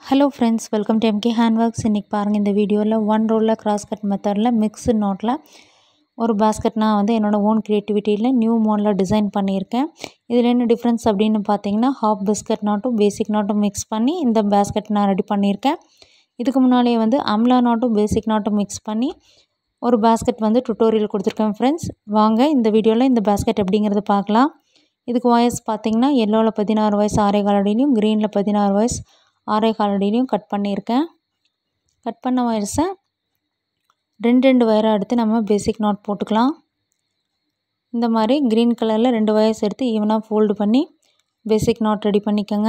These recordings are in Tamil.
hello friends welcome to MK hand works இன்றைக்கி பாருங்கள் இந்த வீடியோவில் ஒன் ரோலில் கிராஸ் கட் மெத்தடில் மிக்ஸ்டு நோட்டில் ஒரு பேஸ்கெட் நான் வந்து என்னோடய ஓன் க்ரியேட்டிவிட்டியில் நியூ மாடலில் டிசைன் பண்ணியிருக்கேன் இதில் என்ன டிஃப்ரென்ஸ் அப்படின்னு பார்த்தீங்கன்னா ஹாஃப் பிஸ்கட் நாட்டும் பேசிக் நாட்டும் மிக்ஸ் பண்ணி இந்த பேஸ்கெட் நான் ரெடி பண்ணியிருக்கேன் இதுக்கு முன்னாலேயே வந்து அம்லா நாட்டும் பேசிக் நாட்டும் மிக்ஸ் பண்ணி ஒரு பேஸ்கெட் வந்து டுட்டோரியல் கொடுத்துருக்கேன் ஃப்ரெண்ட்ஸ் வாங்க இந்த வீடியோவில் இந்த பேஸ்கெட் எப்படிங்கிறத பார்க்கலாம் இதுக்கு வயசு பார்த்தீங்கன்னா எல்லோவில் பதினாறு வயசு ஆறே காலடிலையும் க்ரீனில் பதினாறு வயசு ஆறே காலடிலையும் கட் பண்ணியிருக்கேன் கட் பண்ண வயசை ரெண்டு ரெண்டு வயராக எடுத்து நம்ம பேசிக் நாட் போட்டுக்கலாம் இந்த மாதிரி க்ரீன் கலரில் ரெண்டு வயசு எடுத்து ஈவனாக ஃபோல்டு பண்ணி பேசிக் நாட் ரெடி பண்ணிக்கோங்க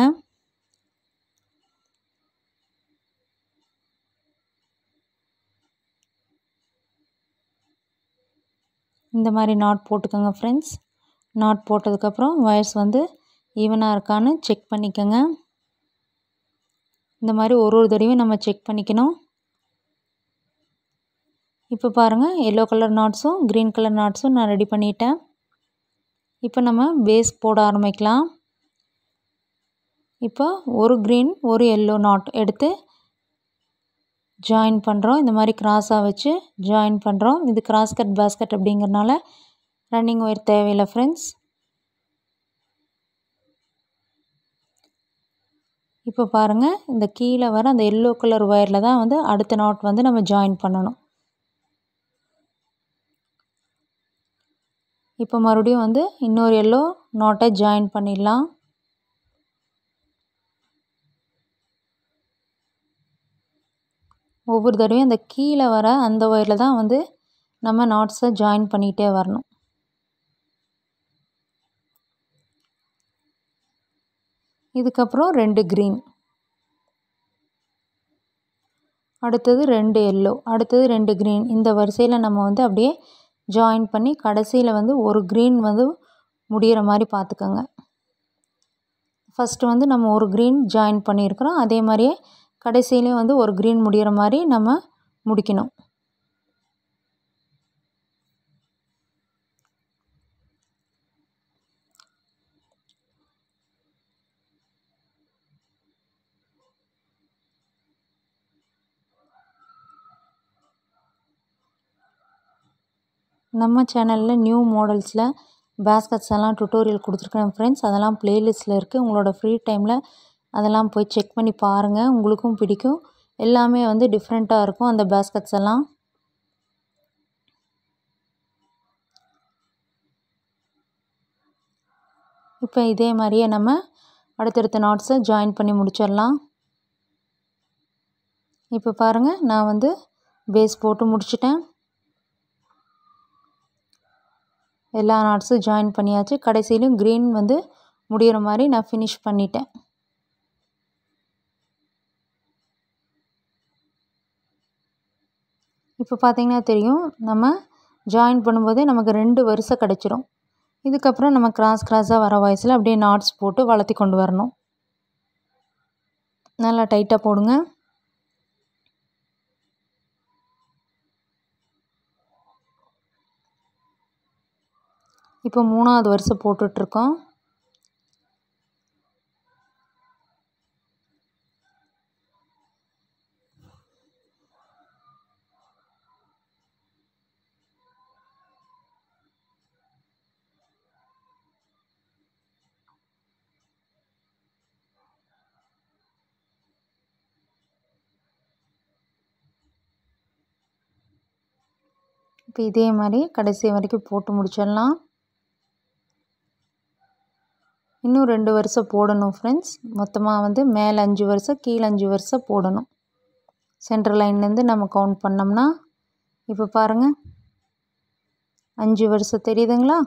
இந்த மாதிரி நாட் போட்டுக்கோங்க ஃப்ரெண்ட்ஸ் நாட் போட்டதுக்கப்புறம் வயர்ஸ் வந்து ஈவனாக இருக்கான்னு செக் பண்ணிக்கோங்க இந்த மாதிரி ஒரு ஒரு தடவையும் நம்ம செக் பண்ணிக்கணும் இப்போ பாருங்கள் எல்லோ கலர் நாட்ஸும் க்ரீன் கலர் நாட்ஸும் நான் ரெடி பண்ணிட்டேன் இப்போ நம்ம பேஸ் போட ஆரம்பிக்கலாம் இப்போ ஒரு க்ரீன் ஒரு எல்லோ நாட் எடுத்து ஜாயின் பண்ணுறோம் இந்த மாதிரி கிராஸாக வச்சு ஜாயின் பண்ணுறோம் இது கிராஸ் கட் பேஸ்கட் அப்படிங்கிறனால ரன்னிங் ஒயர் தேவையில்லை ஃப்ரெண்ட்ஸ் இப்போ பாருங்கள் இந்த கீழே வர அந்த எல்லோ கலர் ஒயரில் தான் வந்து அடுத்த நாட் வந்து நம்ம ஜாயின் பண்ணணும் இப்போ மறுபடியும் வந்து இன்னொரு எல்லோ நாட்டை ஜாயின் பண்ணிடலாம் ஒவ்வொரு தடவையும் அந்த கீழே வர அந்த ஒயரில் தான் வந்து நம்ம நாட்ஸை ஜாயின் பண்ணிகிட்டே வரணும் இதுக்கப்புறம் ரெண்டு க்ரீன் அடுத்தது ரெண்டு எல்லோ அடுத்தது ரெண்டு க்ரீன் இந்த வரிசையில் நம்ம வந்து அப்படியே ஜாயின் பண்ணி கடைசியில் வந்து ஒரு க்ரீன் வந்து முடிகிற மாதிரி பார்த்துக்கோங்க ஃபஸ்ட்டு வந்து நம்ம ஒரு க்ரீன் ஜாயின் பண்ணியிருக்கிறோம் அதே மாதிரியே கடைசியிலையும் வந்து ஒரு க்ரீன் முடிகிற மாதிரி நம்ம முடிக்கணும் நம்ம சேனலில் நியூ மாடல்ஸில் பேஸ்கட்ஸ் எல்லாம் டுட்டோரியல் கொடுத்துருக்கேன் ஃப்ரெண்ட்ஸ் அதெல்லாம் ப்ளேலிஸ்ட்டில் இருக்குது உங்களோட ஃப்ரீ டைமில் அதெல்லாம் போய் செக் பண்ணி பாருங்கள் உங்களுக்கும் பிடிக்கும் எல்லாமே வந்து டிஃப்ரெண்ட்டாக இருக்கும் அந்த பேஸ்கட்ஸ் எல்லாம் இப்போ இதே மாதிரியே நம்ம அடுத்தடுத்த நாட்ஸை ஜாயின் பண்ணி முடிச்சிடலாம் இப்போ பாருங்கள் நான் வந்து பேஸ் போட்டு முடிச்சிட்டேன் எல்லா நாட்ஸும் ஜாயின் பண்ணியாச்சு கடைசியிலும் க்ரீன் வந்து முடிகிற மாதிரி நான் ஃபினிஷ் பண்ணிட்டேன் இப்போ பார்த்திங்கன்னா தெரியும் நம்ம ஜாயின் பண்ணும்போதே நமக்கு ரெண்டு வரிசை கிடச்சிரும் இதுக்கப்புறம் நம்ம கிராஸ் கிராஸாக வர வயசில் அப்படியே நாட்ஸ் போட்டு வளர்த்தி கொண்டு வரணும் நல்லா டைட்டாக போடுங்க இப்போ மூணாவது வருஷம் போட்டுட்ருக்கோம் இப்போ இதே மாதிரி கடைசி வரைக்கும் போட்டு முடிச்சிடலாம் இன்னும் ரெண்டு வருஷம் போடணும் ஃப்ரெண்ட்ஸ் மொத்தமாக வந்து மேலே அஞ்சு வருஷம் கீழே அஞ்சு வருஷம் போடணும் சென்ட்ரல் லைன்லேருந்து நம்ம கவுண்ட் பண்ணோம்னா இப்போ பாருங்கள் அஞ்சு வருஷம் தெரியுதுங்களா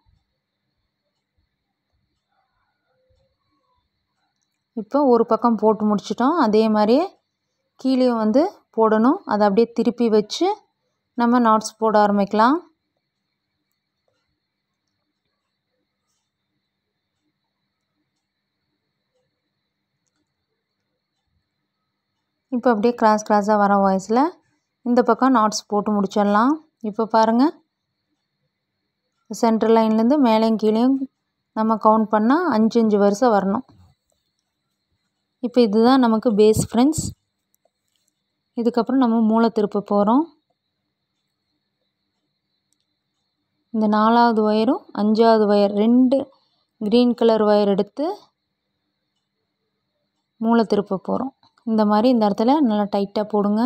இப்போ ஒரு பக்கம் போட்டு முடிச்சிட்டோம் அதே மாதிரியே கீழேயும் வந்து போடணும் அதை அப்படியே திருப்பி வச்சு நம்ம நாட்ஸ் போட ஆரம்பிக்கலாம் இப்போ அப்படியே கிராஸ் கிராஸாக வர வாய்ஸில் இந்த பக்கம் நாட்ஸ் போட்டு முடிச்சிடலாம் இப்போ பாருங்கள் சென்ட்ரல் லைன்லேருந்து மேலேயும் கீழேயும் நம்ம கவுண்ட் பண்ணால் அஞ்சு அஞ்சு வருஷம் வரணும் இப்போ இதுதான் நமக்கு பேஸ் ஃப்ரெண்ட்ஸ் இதுக்கப்புறம் நம்ம மூளை திருப்ப போகிறோம் இந்த நாலாவது ஒயரும் அஞ்சாவது ஒயர் ரெண்டு க்ரீன் கலர் ஒயர் எடுத்து மூளை திருப்ப போகிறோம் இந்த மாதிரி இந்த இடத்துல நல்லா டைட்டாக போடுங்க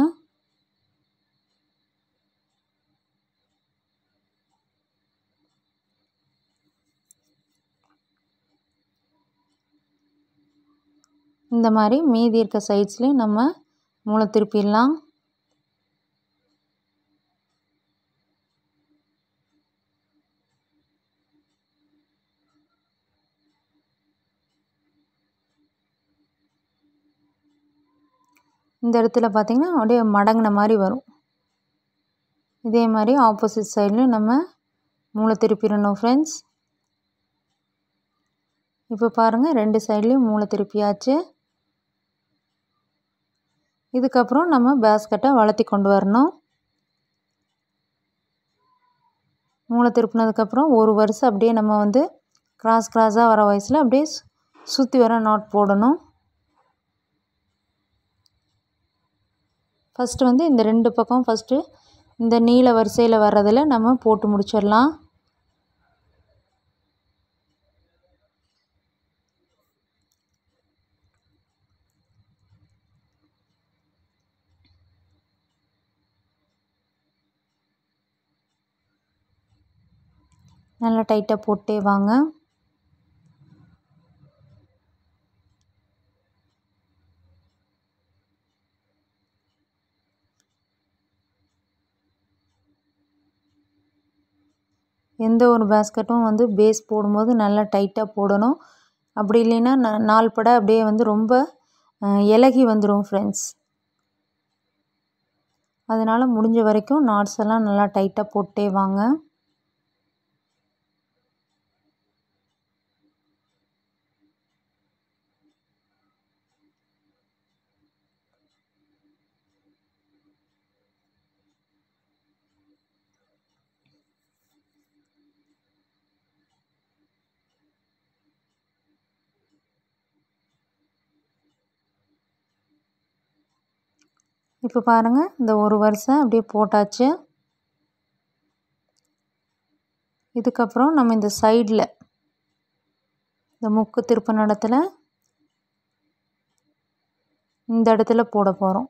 இந்த மாதிரி மீதி இருக்க சைட்ஸ்லேயும் நம்ம மூளை திருப்பிடலாம் இந்த இடத்துல பார்த்திங்கன்னா அப்படியே மடங்கின மாதிரி வரும் இதே மாதிரி ஆப்போசிட் சைட்லையும் நம்ம மூளை திருப்பிடணும் ஃப்ரெண்ட்ஸ் இப்போ பாருங்கள் ரெண்டு சைட்லேயும் மூளை திருப்பியாச்சு இதுக்கப்புறம் நம்ம பேஸ்கெட்டை வளர்த்தி கொண்டு வரணும் மூளை திருப்பினதுக்கப்புறம் ஒரு வருஷம் அப்படியே நம்ம வந்து கிராஸ் கிராஸாக வர வயசில் அப்படியே சுற்றி வர நாட் போடணும் ஃபஸ்ட்டு வந்து இந்த ரெண்டு பக்கம் ஃபஸ்ட்டு இந்த நீல வரிசையில் வர்றதில் நம்ம போட்டு முடிச்சிடலாம் நல்லா டைட்டாக போட்டே வாங்க எந்த ஒரு பேஸ்கெட்டும் வந்து பேஸ் போடும்போது நல்லா டைட்டாக போடணும் அப்படி இல்லைன்னா நாள் பட அப்படியே வந்து ரொம்ப இலகி வந்துடும் ஃப்ரெண்ட்ஸ் அதனால் முடிஞ்ச வரைக்கும் நாட்ஸ் எல்லாம் நல்லா டைட்டாக போட்டே வாங்க இப்போ பாருங்கள் இந்த ஒரு வருஷம் அப்படியே போட்டாச்சு இதுக்கப்புறம் நம்ம இந்த சைடில் இந்த முக்கு திருப்ப இடத்துல இந்த இடத்துல போட போகிறோம்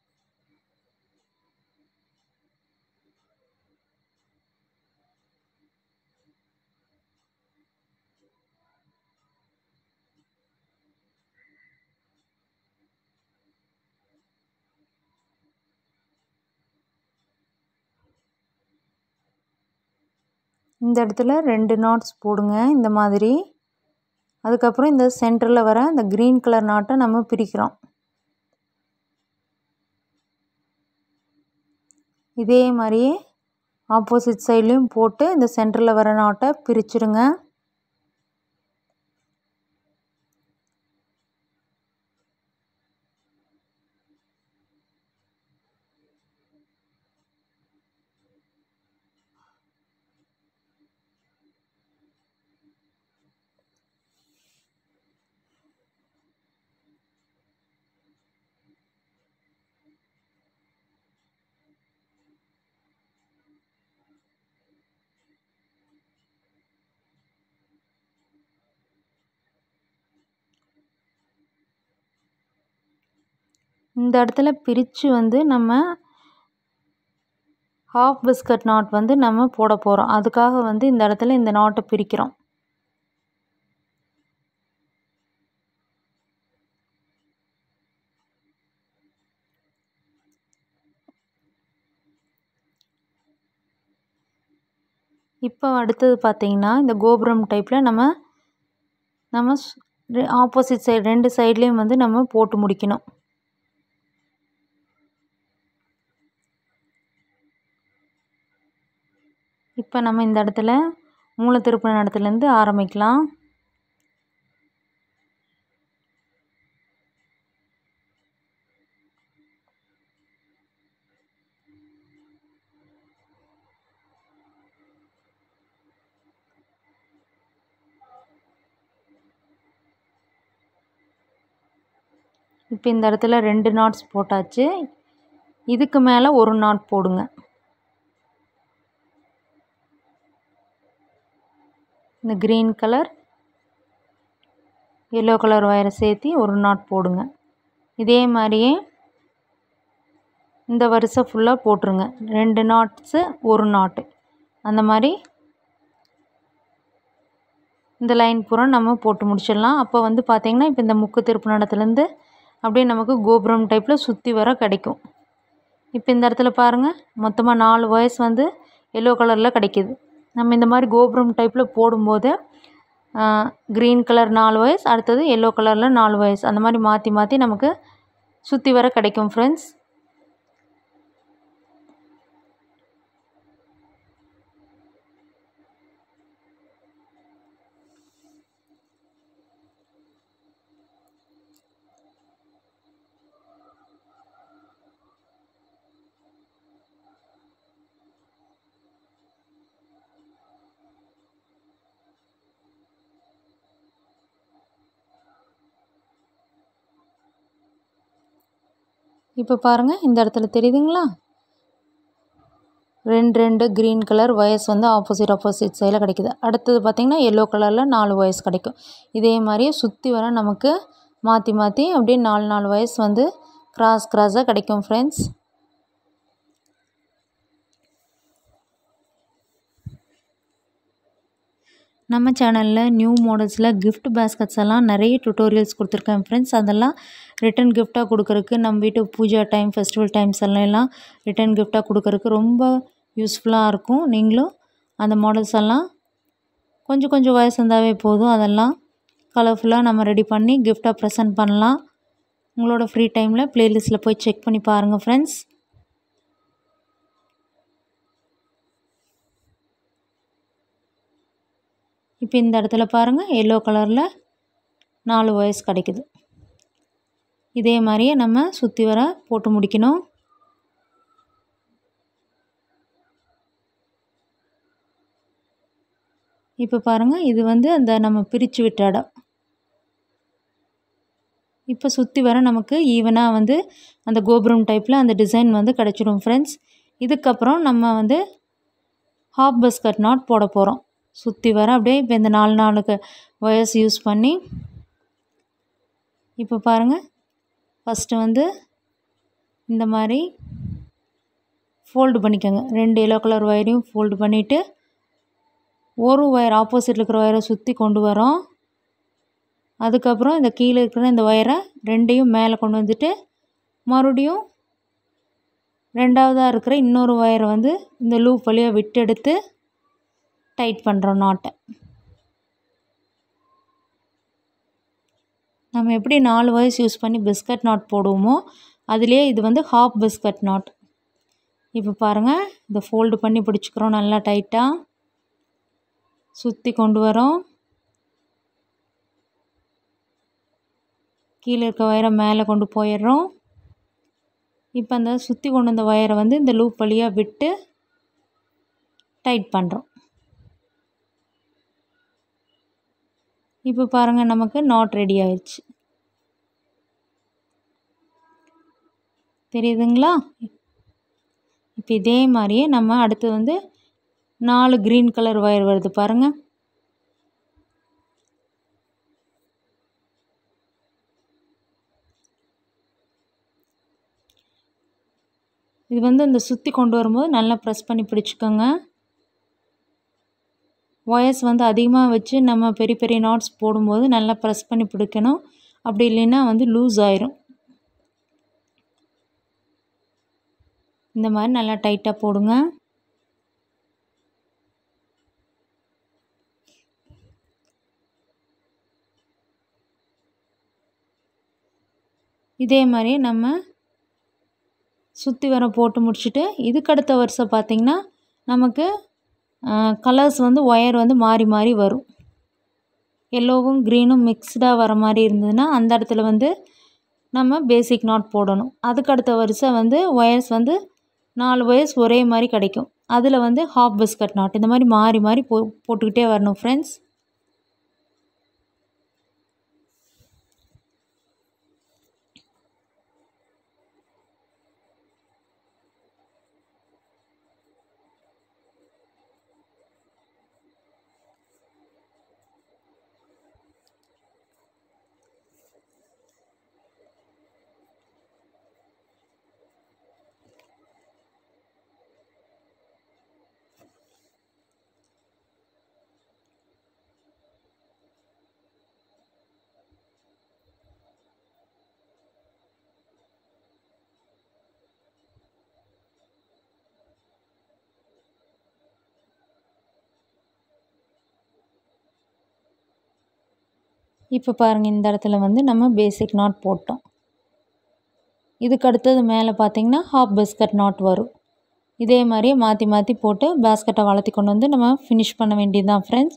இந்த இடத்துல ரெண்டு நாட்ஸ் போடுங்க இந்த மாதிரி அதுக்கப்புறம் இந்த சென்டரில் வர இந்த க்ரீன் கலர் நாட்டை நம்ம பிரிக்கிறோம் இதே மாதிரியே ஆப்போசிட் சைட்லேயும் போட்டு இந்த சென்டரில் வர நாட்டை பிரிச்சுடுங்க இந்த இடத்துல பிரித்து வந்து நம்ம ஹாஃப் பிஸ்கட் நாட் வந்து நம்ம போட போகிறோம் அதுக்காக வந்து இந்த இடத்துல இந்த நாட்டை பிரிக்கிறோம் இப்போ அடுத்தது பார்த்திங்கன்னா இந்த கோபுரம் டைப்பில் நம்ம நம்ம ஆப்போசிட் சைடு ரெண்டு சைட்லேயும் வந்து நம்ம போட்டு முடிக்கணும் இப்போ நம்ம இந்த இடத்துல மூளை திருப்பின இடத்துலேருந்து ஆரம்பிக்கலாம் இப்போ இந்த இடத்துல ரெண்டு நாட்ஸ் போட்டாச்சு இதுக்கு மேலே ஒரு நாட் போடுங்க இந்த க்ரீன் கலர் எல்லோ கலர் ஒயரை சேர்த்து ஒரு நாட் போடுங்க இதே மாதிரியே இந்த வரிசை ஃபுல்லாக போட்டுருங்க ரெண்டு நாட்ஸு ஒரு நாட்டு அந்த மாதிரி இந்த லைன் பூரா நம்ம போட்டு முடிச்சிடலாம் அப்போ வந்து பார்த்திங்கன்னா இப்போ இந்த முக்கு திருப்பு நடத்துலேருந்து அப்படியே நமக்கு கோபுரம் டைப்பில் சுற்றி வர கிடைக்கும் இப்போ இந்த இடத்துல பாருங்கள் மொத்தமாக நாலு வயசு வந்து எல்லோ கலரில் கிடைக்கிது நம்ம இந்த மாதிரி கோபுரம் டைப்பில் போடும்போது க்ரீன் கலர் நாலு வயசு அடுத்தது எல்லோ கலரில் நாலு வயசு அந்த மாதிரி மாற்றி மாற்றி நமக்கு சுற்றி வர கிடைக்கும் ஃப்ரெண்ட்ஸ் இப்போ பாருங்கள் இந்த இடத்துல தெரியுதுங்களா ரெண்டு ரெண்டு க்ரீன் கலர் வயசு வந்து ஆப்போசிட் ஆப்போசிட் சைடில் கிடைக்குது அடுத்தது பார்த்திங்கன்னா எல்லோ கலரில் நாலு வயசு கிடைக்கும் இதே மாதிரியே சுற்றி வர நமக்கு மாற்றி மாற்றி அப்படியே நாலு நாலு வயசு வந்து கிராஸ் கிராஸாக கிடைக்கும் ஃப்ரெண்ட்ஸ் நம்ம சேனலில் நியூ மாடல்ஸில் கிஃப்ட் பேஸ்கட்ஸ் எல்லாம் நிறைய டுட்டோரியல்ஸ் கொடுத்துருக்கேன் ஃப்ரெண்ட்ஸ் அதெல்லாம் ரிட்டன் கிஃப்டாக கொடுக்கறக்கு நம்ம வீட்டு பூஜா டைம் ஃபெஸ்டிவல் டைம்ஸ் எல்லாம் ரிட்டன் கிஃப்டாக கொடுக்கறக்கு ரொம்ப யூஸ்ஃபுல்லாக இருக்கும் நீங்களும் அந்த மாடல்ஸ் எல்லாம் கொஞ்சம் கொஞ்சம் வயசு இருந்தாவே போதும் அதெல்லாம் கலர்ஃபுல்லாக நம்ம ரெடி பண்ணி கிஃப்டாக ப்ரெசென்ட் பண்ணலாம் உங்களோட ஃப்ரீ டைமில் ப்ளேலிஸ்ட்டில் போய் செக் பண்ணி பாருங்கள் ஃப்ரெண்ட்ஸ் இப்போ இந்த இடத்துல பாருங்கள் எல்லோ கலரில் நாலு வயசு கிடைக்குது இதே மாதிரியே நம்ம சுற்றி வர போட்டு முடிக்கணும் இப்போ பாருங்கள் இது வந்து அந்த நம்ம பிரித்து விட்ட இடம் இப்போ சுற்றி வர நமக்கு ஈவனாக வந்து அந்த கோபுரம் டைப்பில் அந்த டிசைன் வந்து கிடச்சிடும் ஃப்ரெண்ட்ஸ் இதுக்கப்புறம் நம்ம வந்து ஹாஃப் பஸ்கட் நாட் போட போகிறோம் சுற்றி வர அப்படியே இப்போ இந்த நாலு நாளுக்கு ஒயர்ஸ் யூஸ் பண்ணி இப்போ பாருங்கள் ஃபஸ்ட்டு வந்து இந்த மாதிரி ஃபோல்டு பண்ணிக்கோங்க ரெண்டு எல்லோ கலர் ஒயரையும் ஃபோல்டு பண்ணிவிட்டு ஒரு ஒயர் ஆப்போசிட்டில் இருக்கிற ஒயரை சுற்றி கொண்டு வரோம் அதுக்கப்புறம் இந்த கீழே இருக்கிற இந்த ஒயரை ரெண்டையும் மேலே கொண்டு வந்துட்டு மறுபடியும் ரெண்டாவதாக இருக்கிற இன்னொரு ஒயரை வந்து இந்த லூப் வழியாக விட்டெடுத்து டைட் பண்ணுறோம் நாட்டை நம்ம எப்படி நாலு வயசு யூஸ் பண்ணி பிஸ்கட் நாட் போடுவோமோ அதுலேயே இது வந்து ஹாஃப் பிஸ்கட் நாட் இப்போ பாருங்கள் இதை ஃபோல்டு பண்ணி பிடிச்சிக்கிறோம் நல்லா டைட்டாக சுற்றி கொண்டு வரோம் கீழே இருக்க ஒயரை மேலே கொண்டு போயிடுறோம் இப்போ அந்த சுற்றி கொண்டு வந்த ஒயரை வந்து இந்த லூப் வழியாக விட்டு டைட் பண்ணுறோம் இப்போ பாருங்கள் நமக்கு நாட் ரெடி ஆயிடுச்சு தெரியுதுங்களா இப்போ இதே மாதிரியே நம்ம அடுத்து வந்து நாலு க்ரீன் கலர் ஒயர் வருது பாருங்கள் இது வந்து இந்த சுற்றி கொண்டு வரும்போது நல்லா ப்ரெஸ் பண்ணி பிடிச்சிக்கோங்க ஒயர்ஸ் வந்து அதிகமாக வச்சு நம்ம பெரிய பெரிய நாட்ஸ் போடும்போது நல்லா ப்ரெஸ் பண்ணி பிடிக்கணும் அப்படி இல்லைன்னா வந்து லூஸ் ஆயிரும் இந்த மாதிரி நல்லா டைட்டாக போடுங்க இதே மாதிரி நம்ம சுற்றி வர போட்டு முடிச்சுட்டு இதுக்கடுத்த வருஷம் பார்த்திங்கன்னா நமக்கு கலர்ஸ் வந்து ஒயர் வந்து மாறி மாறி வரும் எல்லோவும் க்ரீனும் மிக்ஸ்டாக வர மாதிரி இருந்ததுன்னா அந்த இடத்துல வந்து நம்ம பேசிக் நாட் போடணும் அதுக்கடுத்த வருஷம் வந்து ஒயர்ஸ் வந்து நாலு ஒயர்ஸ் ஒரே மாதிரி கிடைக்கும் அதில் வந்து ஹாஃப் பிஸ்கட் நாட் இந்த மாதிரி மாறி மாறி போ போட்டுக்கிட்டே வரணும் ஃப்ரெண்ட்ஸ் இப்போ பாருங்கள் இந்த இடத்துல வந்து நம்ம பேசிக் நாட் போட்டோம் இதுக்கு அடுத்தது மேலே பார்த்தீங்கன்னா ஹாஃப் பிஸ்கட் நாட் வரும் இதே மாதிரியே மாற்றி மாற்றி போட்டு பேஸ்கெட்டை வளர்த்தி கொண்டு வந்து நம்ம ஃபினிஷ் பண்ண வேண்டியது தான் ஃப்ரெண்ட்ஸ்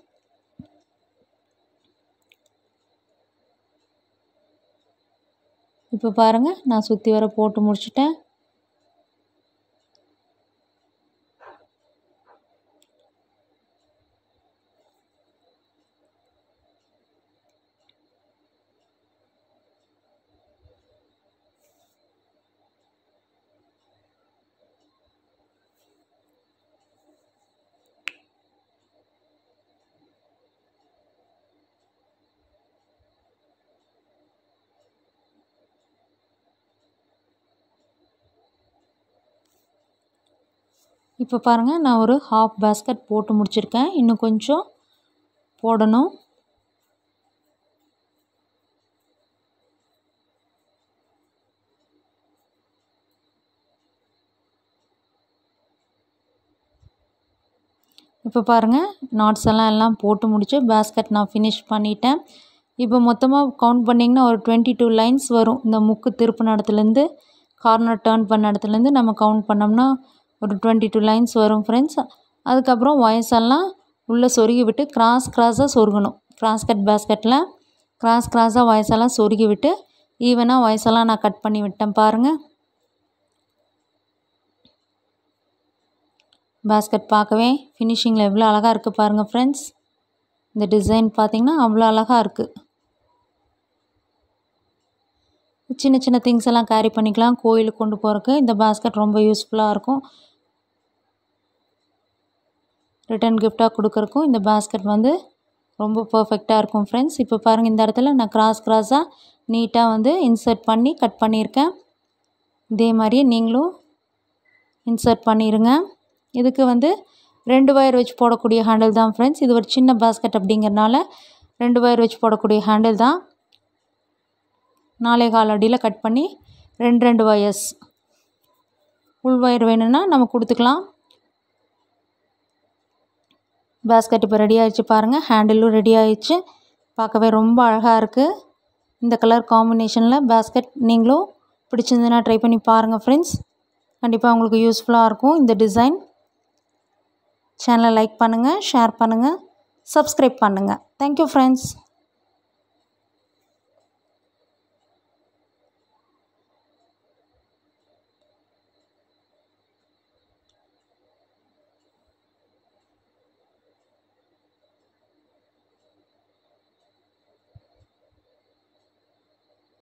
இப்போ பாருங்கள் நான் சுற்றி வர போட்டு முடிச்சிட்டேன் இப்போ பாருங்கள் நான் ஒரு ஹாஃப் பேஸ்கட் போட்டு முடிச்சிருக்கேன் இன்னும் கொஞ்சம் போடணும் இப்போ பாருங்கள் நாட்ஸ் எல்லாம் எல்லாம் போட்டு முடிச்சு பேஸ்கட் நான் ஃபினிஷ் பண்ணிட்டேன் இப்போ மொத்தமாக கவுண்ட் பண்ணிங்கன்னா ஒரு டுவெண்ட்டி டூ லைன்ஸ் வரும் இந்த முக்கு திருப்பின இடத்துலேருந்து கார்னர் டேர்ன் பண்ண இடத்துலேருந்து நம்ம கவுண்ட் பண்ணோம்னா ஒரு டுவெண்ட்டி டூ லைன்ஸ் வரும் ஃப்ரெண்ட்ஸ் அதுக்கப்புறம் வயசெல்லாம் உள்ளே சொருகி விட்டு கிராஸ் கிராஸாக சொருகணும் கிராஸ் கட் பேஸ்கெட்டில் கிராஸ் கிராஸாக வயசெல்லாம் சொருகி விட்டு ஈவனாக வயசெல்லாம் நான் கட் பண்ணி விட்டேன் பாருங்கள் பேஸ்கெட் பார்க்கவே ஃபினிஷிங்கில் எவ்வளோ அழகாக இருக்குது பாருங்கள் ஃப்ரெண்ட்ஸ் இந்த டிசைன் பார்த்திங்கன்னா அவ்வளோ அழகாக இருக்குது சின்ன சின்ன திங்ஸ் எல்லாம் கேரி பண்ணிக்கலாம் கோயிலுக்கு கொண்டு போகிறக்கு இந்த பேஸ்கெட் ரொம்ப யூஸ்ஃபுல்லாக இருக்கும் ரிட்டன் கிஃப்டாக கொடுக்குறக்கும் இந்த பேஸ்கெட் வந்து ரொம்ப பர்ஃபெக்டாக இருக்கும் ஃப்ரெண்ட்ஸ் இப்போ பாருங்கள் இந்த இடத்துல நான் கிராஸ் கிராஸாக நீட்டாக வந்து இன்சர்ட் பண்ணி கட் பண்ணியிருக்கேன் இதே மாதிரியே நீங்களும் இன்சர்ட் பண்ணிடுங்க இதுக்கு வந்து ரெண்டு வயர் வச்சு போடக்கூடிய ஹேண்டில் தான் ஃப்ரெண்ட்ஸ் இது ஒரு சின்ன பேஸ்கெட் அப்படிங்கிறனால ரெண்டு வயர் வச்சு போடக்கூடிய ஹேண்டில் தான் நாலே கால் அடியில் கட் பண்ணி ரெண்டு ரெண்டு வயர்ஸ் உள் வயர் வேணும்னா நம்ம கொடுத்துக்கலாம் பேஸ்கெட் இப்போ ரெடி ஆகிடுச்சு பாருங்கள் ஹேண்டிலும் ரெடி ஆகிடுச்சு பார்க்கவே ரொம்ப அழகாக இருக்குது இந்த கலர் காம்பினேஷனில் பேஸ்கெட் நீங்களும் பிடிச்சிருந்துன்னா ட்ரை பண்ணி பாருங்கள் ஃப்ரெண்ட்ஸ் கண்டிப்பாக உங்களுக்கு யூஸ்ஃபுல்லாக இருக்கும் இந்த டிசைன் சேனலை லைக் பண்ணுங்கள் ஷேர் பண்ணுங்கள் சப்ஸ்கிரைப் பண்ணுங்கள் தேங்க்யூ ஃப்ரெண்ட்ஸ்